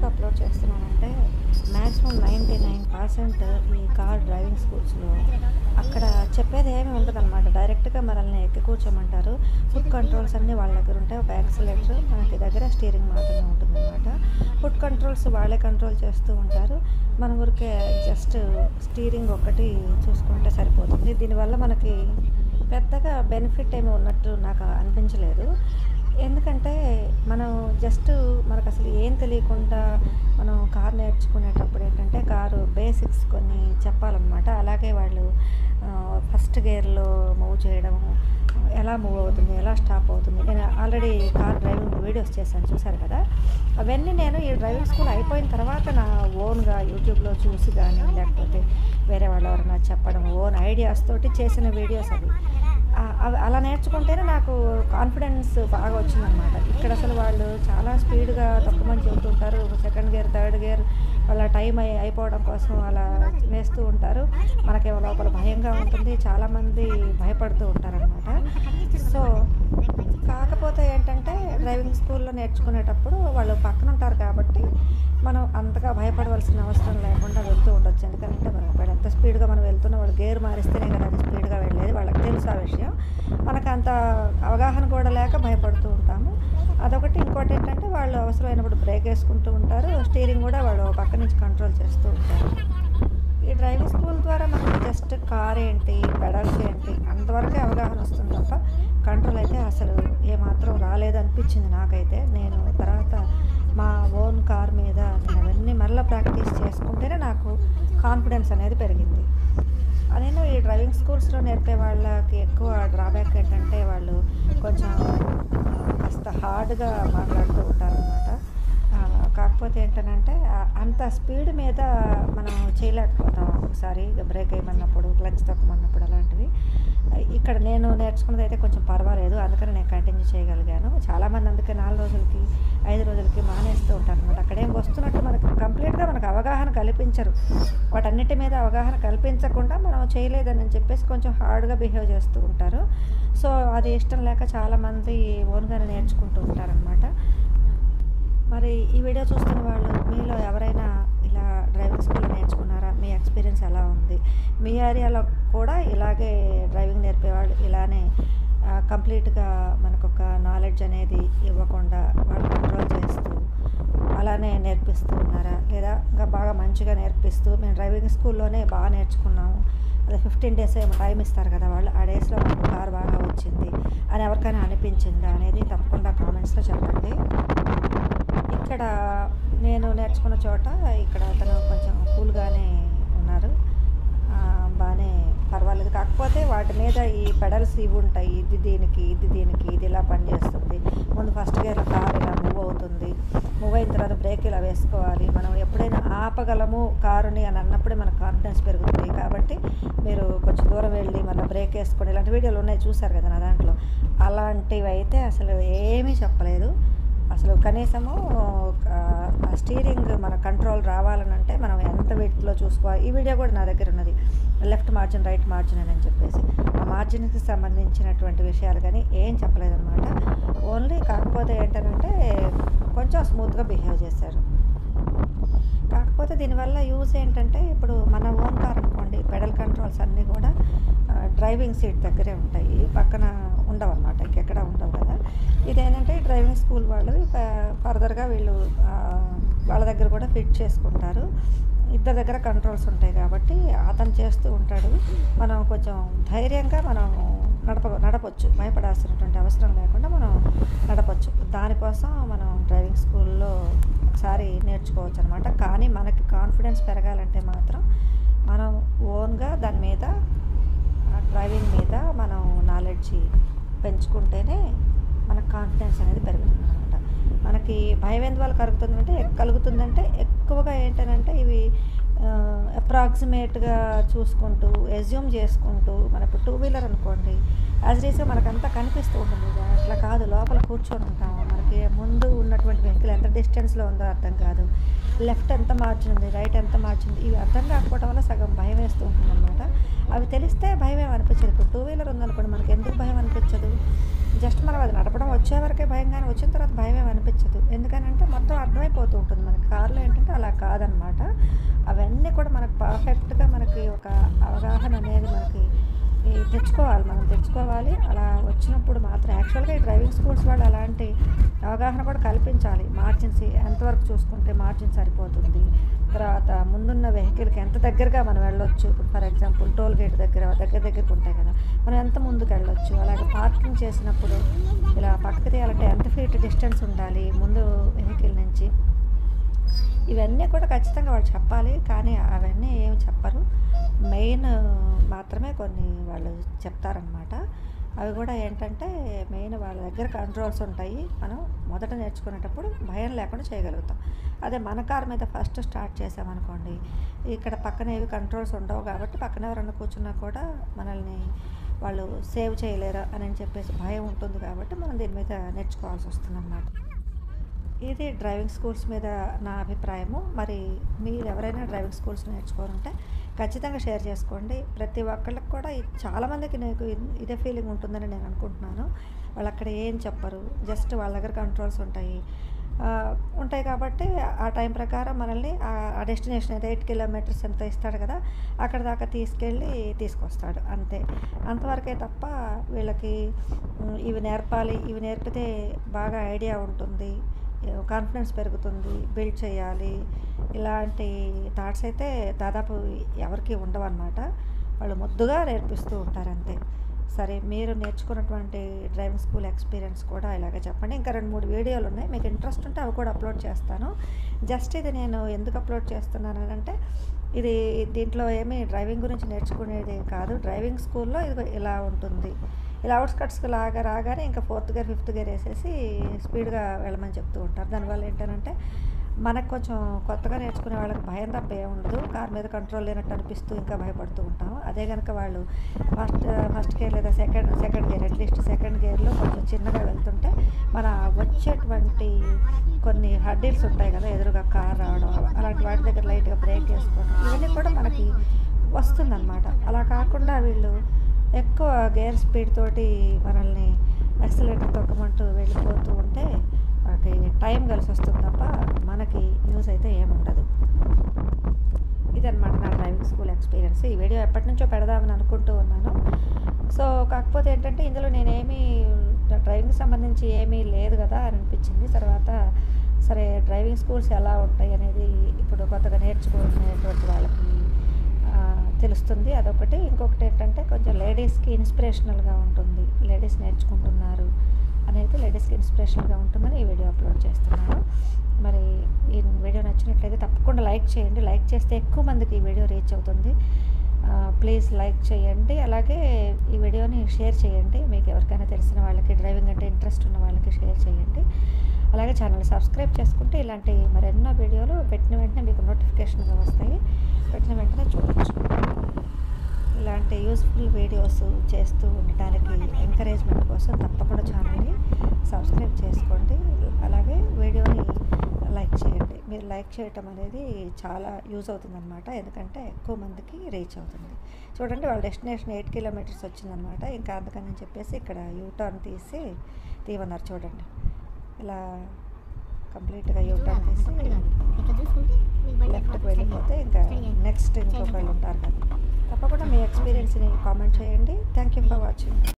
ఎందుకు అప్లోడ్ చేస్తున్నానంటే maximum ninety nine percent ఈ కార్ డ్రైవింగ్ స్కూల్స్లో అక్కడ చెప్పేది ఏమి ఉండదు అనమాట డైరెక్ట్గా మనల్ని ఎక్కి కూర్చోమంటారు ఫుడ్ కంట్రోల్స్ అన్నీ వాళ్ళ దగ్గర ఉంటాయి ఒక యాక్సిలేటర్ మనకి దగ్గర స్టీరింగ్ మాత్రమే ఉంటుంది అనమాట ఫుడ్ కంట్రోల్స్ వాళ్ళే కంట్రోల్ చేస్తూ ఉంటారు మన ఊరికే జస్ట్ స్టీరింగ్ ఒక్కటి చూసుకుంటే సరిపోతుంది దీనివల్ల మనకి పెద్దగా బెనిఫిట్ ఏమి ఉన్నట్టు నాకు అనిపించలేదు ఎందుకంటే మనం జస్ట్ మనకు అసలు ఏం తెలియకుండా మనం కార్ నేర్చుకునేటప్పుడు ఏంటంటే కారు బేసిక్స్ కొన్ని చెప్పాలన్నమాట అలాగే వాళ్ళు ఫస్ట్ గేర్లో మూవ్ చేయడం ఎలా మూవ్ అవుతుంది ఎలా స్టాప్ అవుతుంది నేను ఆల్రెడీ కార్ డ్రైవింగ్ వీడియోస్ చేశాను చూశారు కదా అవన్నీ నేను ఈ డ్రైవింగ్ స్కూల్ అయిపోయిన తర్వాత నా ఓన్గా యూట్యూబ్లో చూసి కానీ లేకపోతే వేరే వాళ్ళు ఎవరైనా చెప్పడం ఓన్ ఐడియాస్ తోటి చేసిన వీడియోస్ అవి ఆ- అవి అలా నేర్చుకుంటేనే నాకు కాన్ఫిడెన్స్ బాగా వచ్చిందనమాట ఇక్కడ అసలు వాళ్ళు చాలా స్పీడ్గా తక్కువని చెబుతుంటారు సెకండ్ గేర్ థర్డ్ గేర్ వాళ్ళ టైం అయి అయిపోవడం కోసం అలా వేస్తూ ఉంటారు మనకేమో లోపల భయంగా ఉంటుంది చాలామంది భయపడుతూ ఉంటారనమాట సో కాకపోతే ఏంటంటే డ్రైవింగ్ స్కూల్లో నేర్చుకునేటప్పుడు వాళ్ళు పక్కన ఉంటారు కాబట్టి మనం అంతగా భయపడవలసిన అవసరం లేకుండా వెళ్తూ ఉండొచ్చు ఎందుకంటే మనం ఒకవేళ ఎంత స్పీడ్గా మనం వెళ్తున్నా వాళ్ళు గేర్ మారిస్తేనే కదా అది స్పీడ్గా వెళ్ళేది వాళ్ళకి తెలుసు ఆ విషయం మనకు అంత అవగాహన కూడా లేక భయపడుతూ ఉంటాము అదొకటి ఇంకోటి ఏంటంటే వాళ్ళు అవసరమైనప్పుడు బ్రేక్ వేసుకుంటూ ఉంటారు స్టీరింగ్ కూడా వాళ్ళు పక్క నుంచి కంట్రోల్ చేస్తూ ఉంటారు ఈ డ్రైవింగ్ స్కూల్ ద్వారా మనకి జస్ట్ కార్ ఏంటి పెడల్స్ ఏంటి అంతవరకే అవగాహన వస్తుంది తప్ప కంట్రోల్ అయితే అసలు ఏమాత్రం రాలేదు అనిపించింది నాకైతే నేను తర్వాత మా ఓన్ కార్ మీద నేను అవన్నీ మళ్ళీ ప్రాక్టీస్ చేసుకుంటేనే నాకు కాన్ఫిడెన్స్ అనేది పెరిగింది నేను ఈ డ్రైవింగ్ స్కూల్స్లో నేర్పే వాళ్ళకి ఎక్కువ డ్రాబ్యాక్ ఏంటంటే వాళ్ళు కొంచెం కాస్త హార్డ్గా మాట్లాడుతూ ఉంటారనమాట కాకపోతే ఏంటనంటే ఆ, అంత స్పీడ్ మీద మనం చేయలేకపోతాం ఒకసారి బ్రేక్ వేయమన్నప్పుడు క్లచ్ తొక్కమన్నప్పుడు అలాంటివి ఇక్కడ నేను నేర్చుకున్నది అయితే కొంచెం పర్వాలేదు అందుకని నేను కంటిన్యూ చేయగలిగాను చాలామంది అందుకే నాలుగు రోజులకి ఐదు రోజులకి మానేస్తూ ఉంటారు అనమాట అక్కడేం వస్తున్నట్టు మనకు కంప్లీట్గా మనకు అవగాహన కల్పించరు వాటన్నిటి మీద అవగాహన కల్పించకుండా మనం చేయలేదని చెప్పేసి కొంచెం హార్డ్గా బిహేవ్ చేస్తూ ఉంటారు సో అది ఇష్టం లేక చాలామంది ఓన్గానే నేర్చుకుంటూ ఉంటారనమాట మరి ఈ వీడియో చూస్తున్న వాళ్ళు మీలో ఎవరైనా ఇలా డ్రైవింగ్ స్కూల్ నేర్చుకున్నారా మీ ఎక్స్పీరియన్స్ ఎలా ఉంది మీ ఏరియాలో కూడా ఇలాగే డ్రైవింగ్ నేర్పేవాళ్ళు ఇలానే కంప్లీట్గా మనకు ఒక నాలెడ్జ్ అనేది ఇవ్వకుండా వాళ్ళు కంట్రోల్ చేస్తూ అలానే నేర్పిస్తూ ఉన్నారా లేదా ఇంకా బాగా మంచిగా నేర్పిస్తూ మేము డ్రైవింగ్ స్కూల్లోనే బాగా నేర్చుకున్నాము అదే ఫిఫ్టీన్ డేస్ ఏమో టైం ఇస్తారు కదా వాళ్ళు ఆ డేస్లో మాకు కార్ బాగా వచ్చింది అని ఎవరికైనా అనిపించిందా అనేది తప్పకుండా కామెంట్స్లో చెప్పండి ఇక్కడ నేను నేర్చుకున్న చోట ఇక్కడ అతను కొంచెం కూల్గానే ఉన్నారు ఆ, బాగానే పర్వాలేదు కాకపోతే వాటి మీద ఈ పెడల్స్ ఇవి ఉంటాయి ఇది దీనికి ఇది దీనికి ఇది ఇలా పనిచేస్తుంది ముందు ఫస్ట్ గేర్ కార్ ఇలా మూవ్ అవుతుంది మూవ్ అయిన తర్వాత బ్రేక్ ఇలా వేసుకోవాలి మనం ఎప్పుడైనా ఆపగలము కారుని అని అన్నప్పుడే మనకు కాన్ఫిడెన్స్ పెరుగుతుంది కాబట్టి మీరు కొంచెం దూరం వెళ్ళి మళ్ళీ బ్రేక్ వేసుకొని ఇలాంటి వీడియోలు ఉన్నాయి చూసారు కదా నా దాంట్లో అలాంటివి అయితే అసలు ఏమీ చెప్పలేదు అసలు కనీసము ఆ, ఆ స్టీరింగ్ మన కంట్రోల్ రావాలని మనం ఎంత వెయిట్లో చూసుకోవాలి ఈ వీడియో కూడా నా దగ్గర ఉన్నది లెఫ్ట్ మార్జిన్ రైట్ మార్జిన్ అని చెప్పేసి ఆ మార్జిన్కి సంబంధించినటువంటి విషయాలు కానీ ఏం చెప్పలేదన్నమాట ఓన్లీ కాకపోతే ఏంటంటే కొంచెం స్మూత్గా బిహేవ్ చేశారు కాకపోతే దీనివల్ల యూజ్ ఏంటంటే ఇప్పుడు మన ఓన్ కార్ అనుకోండి పెడల్ కంట్రోల్స్ అన్నీ కూడా ఆ, డ్రైవింగ్ సీట్ దగ్గరే ఉంటాయి పక్కన ఉండవు అనమాట ఇంకెక్కడ ఉండవు కదా ఇదేంటంటే డ్రైవింగ్ స్కూల్ వాళ్ళు ఫ- ఫర్దర్గా వీళ్ళు ఆ, వాళ్ళ దగ్గర కూడా ఫిట్ చేసుకుంటారు ఇద్దరి దగ్గర కంట్రోల్స్ ఉంటాయి కాబట్టి అతను చేస్తూ ఉంటాడు మనం కొంచెం ధైర్యంగా మనం నడప నడపచ్చు భయపడాల్సినటువంటి అవసరం లేకుండా మనం నడపచ్చు దానికోసం మనం డ్రైవింగ్ స్కూల్లో ఒకసారి నేర్చుకోవచ్చు అనమాట కానీ మనకి కాన్ఫిడెన్స్ పెరగాలంటే మాత్రం మనం ఓన్గా దాని మీద ఆ డ్రైవింగ్ మీద మనం నాలెడ్జ్ పెంచుకుంటేనే మనకు కాన్ఫిడెన్స్ అనేది పెరుగుతుంది అనమాట మనకి భయం ఎందువల్ల కలుగుతుందంటే కలుగుతుందంటే ఎక్కువగా ఏంటంటే ఇవి అప్రాక్సిమేట్గా చూసుకుంటూ ఎజ్యూమ్ చేసుకుంటూ మన ఇప్పుడు టూ వీలర్ అనుకోండి యాజ్ రీసే మనకంతా కనిపిస్తూ ఉంటుంది ఇది అట్లా కాదు లోపల కూర్చొని ఉంటాము మనకి ముందు ఉన్నటువంటి వెహికల్ ఎంత డిస్టెన్స్లో ఉందో అర్థం కాదు లెఫ్ట్ ఎంత మార్జిన్ ఉంది రైట్ ఎంత మార్జిన్ ఉంది ఇవి అర్థం కాకపోవడం వల్ల సగం భయం వేస్తూ ఉంటుంది అనమాట అవి తెలిస్తే భయం ఏమి అనిపించదు ఇప్పుడు టూ వీలర్ ఉందనుకోండి మనకి ఎందుకు భయం అనిపించదు జస్ట్ మనం అది నడపడం వచ్చే వరకే భయం కానీ వచ్చిన తర్వాత భయం ఏమి అనిపించదు ఎందుకనంటే మొత్తం అర్థమైపోతూ ఉంటుంది మనకి కార్లో ఏంటంటే అలా కాదనమాట అవన్నీ కూడా మనకు పర్ఫెక్ట్గా మనకి ఒక అవగాహన అనేది మనకి ఈ తెచ్చుకోవాలి మనం తెచ్చుకోవాలి అలా వచ్చినప్పుడు మాత్రం యాక్చువల్గా ఈ డ్రైవింగ్ స్కూల్స్ వాళ్ళు అలాంటి అవగాహన కూడా కల్పించాలి మార్జిన్స్ ఎంతవరకు చూసుకుంటే మార్జిన్ సరిపోతుంది తర్వాత ముందున్న వెహికల్కి ఎంత దగ్గరగా మనం వెళ్ళొచ్చు ఇప్పుడు ఫర్ ఎగ్జాంపుల్ టోల్ గేట్ దగ్గర దగ్గర దగ్గరకు ఉంటాయి కదా మనం ఎంత ముందుకు వెళ్ళొచ్చు అలాగే పార్కింగ్ చేసినప్పుడు ఇలా పక్కకి తీయాలంటే ఎంత ఫీట్ డిస్టెన్స్ ఉండాలి ముందు వెహికల్ నుంచి ఇవన్నీ కూడా ఖచ్చితంగా వాళ్ళు చెప్పాలి కానీ అవన్నీ ఏమి చెప్పరు మెయిన్ మాత్రమే కొన్ని వాళ్ళు చెప్తారనమాట అవి కూడా ఏంటంటే మెయిన్ వాళ్ళ దగ్గర కంట్రోల్స్ ఉంటాయి మనం మొదట నేర్చుకునేటప్పుడు భయం లేకుండా చేయగలుగుతాం అదే మన కార్ మీద ఫస్ట్ స్టార్ట్ చేసామనుకోండి ఇక్కడ పక్కన ఏవి కంట్రోల్స్ ఉండవు కాబట్టి పక్కన ఎవరన్నా కూర్చున్నా కూడా మనల్ని వాళ్ళు సేవ్ చేయలేరు అని చెప్పేసి భయం ఉంటుంది కాబట్టి మనం దీని మీద నేర్చుకోవాల్సి వస్తుంది ఇది డ్రైవింగ్ స్కూల్స్ మీద నా అభిప్రాయము మరి మీరు ఎవరైనా డ్రైవింగ్ స్కూల్స్ నేర్చుకోవాలంటే ఖచ్చితంగా షేర్ చేసుకోండి ప్రతి ఒక్కళ్ళకి కూడా ఇది చాలామందికి నాకు ఇ- ఇదే ఫీలింగ్ ఉంటుందని నేను అనుకుంటున్నాను వాళ్ళు అక్కడ ఏం చెప్పరు జస్ట్ వాళ్ళ దగ్గర కంట్రోల్స్ ఉంటాయి ఆ, ఉంటాయి కాబట్టి ఆ టైం ప్రకారం మనల్ని ఆ- ఆ డెస్టినేషన్ అయితే ఎయిట్ కిలోమీటర్స్ ఎంత ఇస్తాడు కదా అక్కడ దాకా తీసుకెళ్ళి తీసుకొస్తాడు అంతే అంతవరకే తప్ప వీళ్ళకి ఉమ్, ఇవి నేర్పాలి ఇవి నేర్పితే బాగా ఐడియా ఉంటుంది కాన్ఫిడెన్స్ పెరుగుతుంది బిల్డ్ చేయాలి ఇలాంటి థాట్స్ అయితే దాదాపు ఎవరికి ఉండవు అనమాట వాళ్ళు ముద్దుగా నేర్పిస్తూ ఉంటారు అంతే సరే మీరు నేర్చుకున్నటువంటి డ్రైవింగ్ స్కూల్ ఎక్స్పీరియన్స్ కూడా ఇలాగే చెప్పండి ఇంకా రెండు మూడు వీడియోలు ఉన్నాయి మీకు ఇంట్రెస్ట్ ఉంటే అవి కూడా అప్లోడ్ చేస్తాను జస్ట్ ఇది నేను ఎందుకు అప్లోడ్ చేస్తున్నాను అంటే ఇది దీంట్లో ఏమీ డ్రైవింగ్ గురించి నేర్చుకునేది కాదు డ్రైవింగ్ స్కూల్లో ఇది ఇలా ఉంటుంది ఇలా అవుట్స్కట్స్కి లాగా రాగానే ఇంకా ఫోర్త్ గేర్ ఫిఫ్త్ గేర్ వేసేసి స్పీడ్గా వెళ్ళమని చెప్తూ ఉంటారు దానివల్ల ఏంటంటే మనకు కొంచెం కొత్తగా నేర్చుకునే వాళ్ళకి భయం తప్ప ఏం ఉండదు కార్ మీద కంట్రోల్ లేనట్టు అనిపిస్తూ ఇంకా భయపడుతూ ఉంటాం అదే కనుక వాళ్ళు ఫస్ట్ ఫస్ట్ గేర్ లేదా second second gear at least second గేర్లో కొంచెం చిన్నగా వెళ్తుంటే మన వచ్చేటువంటి కొన్ని హడ్డీల్స్ ఉంటాయి కదా ఎదురుగా కార్ రావడం అలాంటి వాటి దగ్గర లైట్గా బ్రేక్ వేసుకోవడం ఇవన్నీ కూడా మనకి వస్తుందన్నమాట అలా కాకుండా వీళ్ళు ఎక్కువ గేర్ స్పీడ్ తోటి మనల్ని యాక్సిలేటర్ తొక్కమంటూ వెళ్ళిపోతూ ఉంటే మనకి టైం కలిసి వస్తుంది తప్ప మనకి యూస్ అయితే ఏముండదు ఇదన్నమాట నా డ్రైవింగ్ స్కూల్ ఎక్స్పీరియన్స్ ఈ వీడియో ఎప్పటి నుంచో పెడదామని అనుకుంటూ ఉన్నాను సో కాకపోతే ఏంటంటే ఇందులో నేనేమీ డ్రైవింగ్ సంబంధించి ఏమీ లేదు కదా అని అనిపించింది తర్వాత సరే డ్రైవింగ్ స్కూల్స్ ఎలా ఉంటాయి అనేది ఇప్పుడు కొత్తగా నేర్చుకునేటువంటి వాళ్ళకి ఆ, తెలుస్తుంది అదొకటి ఇంకొకటి ఏంటంటే కొంచెం లేడీస్కి ఇన్స్పిరేషనల్గా ఉంటుంది లేడీస్ నేర్చుకుంటున్నారు అనేది లేడీస్కి ఇన్స్పిరేషన్గా ఉంటుందని ఈ వీడియో అప్లోడ్ చేస్తున్నాను మరి ఈ వీడియో నచ్చినట్లయితే తప్పకుండా లైక్ చేయండి లైక్ చేస్తే ఎక్కువ మందికి ఈ వీడియో రీచ్ అవుతుంది ప్లీజ్ లైక్ చేయండి అలాగే ఈ వీడియోని షేర్ చేయండి మీకు ఎవరికైనా తెలిసిన వాళ్ళకి డ్రైవింగ్ అంటే ఇంట్రెస్ట్ ఉన్న వాళ్ళకి షేర్ చేయండి అలాగే ఛానల్ సబ్స్క్రైబ్ చేసుకుంటే ఇలాంటి మరెన్నో వీడియోలు పెట్టిన వెంటనే మీకు నోటిఫికేషన్గా వస్తాయి పెట్టిన వెంటనే చూడవచ్చు ఇలాంటి యూస్ఫుల్ వీడియోస్ చేస్తూ ఉండటానికి ఎంకరేజ్మెంట్ కోసం తప్పకుండా ఛానల్ని సబ్స్క్రైబ్ చేసుకోండి అలాగే వీడియోని లైక్ చేయండి మీరు లైక్ చేయటం అనేది చాలా యూజ్ అవుతుందన్నమాట ఎందుకంటే ఎక్కువ మందికి రీచ్ అవుతుంది చూడండి వాళ్ళ డెస్టినేషన్ ఎయిట్ కిలోమీటర్స్ వచ్చిందనమాట ఇంకా అందుకని చెప్పేసి ఇక్కడ యూటర్న్ తీసి తీయమన్నారు చూడండి ఇలా కంప్లీట్గా యూటర్న్ తీసి ఇక్కడ చూసుకుంటే మీకు బండి లెఫ్ట్కి వెళ్ళిపోతే ఇంకా నెక్స్ట్ ఇంకొకళ్ళు ఉంటారు కదా తప్పకుండా మీ ఎక్స్పీరియన్స్ని కామెంట్ చేయండి థ్యాంక్ యూ ఫర్ వాచింగ్